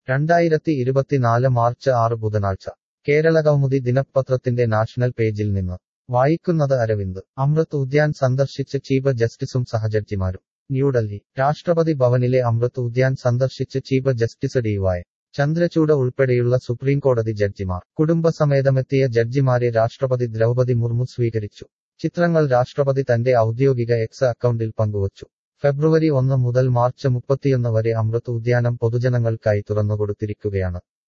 രണ്ടായിരത്തി ഇരുപത്തിനാല് മാർച്ച് ആറ് ബുധനാഴ്ച കേരളകൗമുദി ദിനപത്രത്തിന്റെ നാഷണൽ പേജിൽ നിന്ന് വായിക്കുന്നത് അരവിന്ദ് അമൃത് ഉദ്യാൻ സന്ദർശിച്ച് ചീഫ് ജസ്റ്റിസും സഹജഡ്ജിമാരും ന്യൂഡൽഹി രാഷ്ട്രപതി ഭവനിലെ അമൃത് ഉദ്യാൻ സന്ദർശിച്ച് chief justice D Y Chandrachud ഉൾപ്പെടെയുള്ള സുപ്രീംകോടതി ജഡ്ജിമാർ കുടുംബസമേതമെത്തിയ ജഡ്ജിമാരെ രാഷ്ട്രപതി ദ്രൗപതി മുർമു സ്വീകരിച്ചു ചിത്രങ്ങൾ രാഷ്ട്രപതി തന്റെ ഔദ്യോഗിക എക്സ് അക്കൗണ്ടിൽ പങ്കുവച്ചു ഫെബ്രുവരി ഒന്ന് മുതൽ മാർച്ച് മുപ്പത്തിയൊന്ന് വരെ അമൃത് ഉദ്യാനം പൊതുജനങ്ങൾക്കായി തുറന്നുകൊടുത്തിരിക്കുകയാണ്